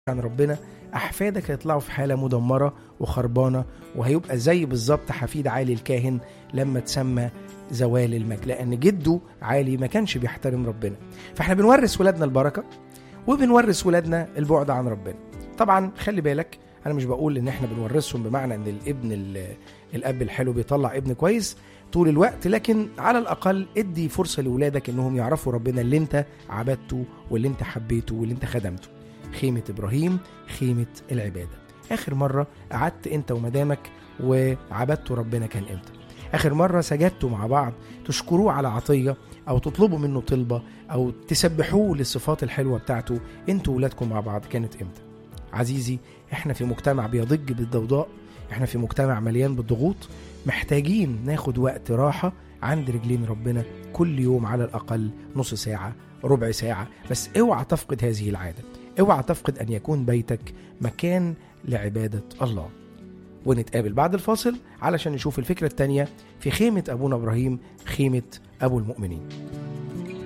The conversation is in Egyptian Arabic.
عن ربنا احفادك هيطلعوا في حاله مدمره وخربانه وهيبقى زي بالظبط حفيد عالي الكاهن لما تسمى زوال المجد لان جده عالي ما كانش بيحترم ربنا فاحنا بنورث ولادنا البركه وبنورث ولادنا البعد عن ربنا طبعا خلي بالك انا مش بقول ان احنا بنورثهم بمعنى ان الابن ال- الاب الحلو بيطلع ابن كويس طول الوقت لكن على الاقل ادي فرصه لاولادك انهم يعرفوا ربنا اللي انت عبدته واللي انت حبيته واللي انت خدمته خيمه ابراهيم خيمه العباده اخر مره قعدت انت ومدامك وعبدتوا ربنا كان امتى اخر مره سجدتوا مع بعض تشكروه على عطيه او تطلبوا منه طلبه او تسبحوه للصفات الحلوه بتاعته انتوا ولادكم مع بعض كانت امتى عزيزي احنا في مجتمع بيضج بالضوضاء احنا في مجتمع مليان بالضغوط محتاجين ناخد وقت راحه عند رجلين ربنا كل يوم على الاقل نص ساعه ربع ساعه بس اوعى تفقد هذه العاده اوعى تفقد ان يكون بيتك مكان لعباده الله ونتقابل بعد الفاصل علشان نشوف الفكره التانيه في خيمه ابونا ابراهيم خيمه ابو المؤمنين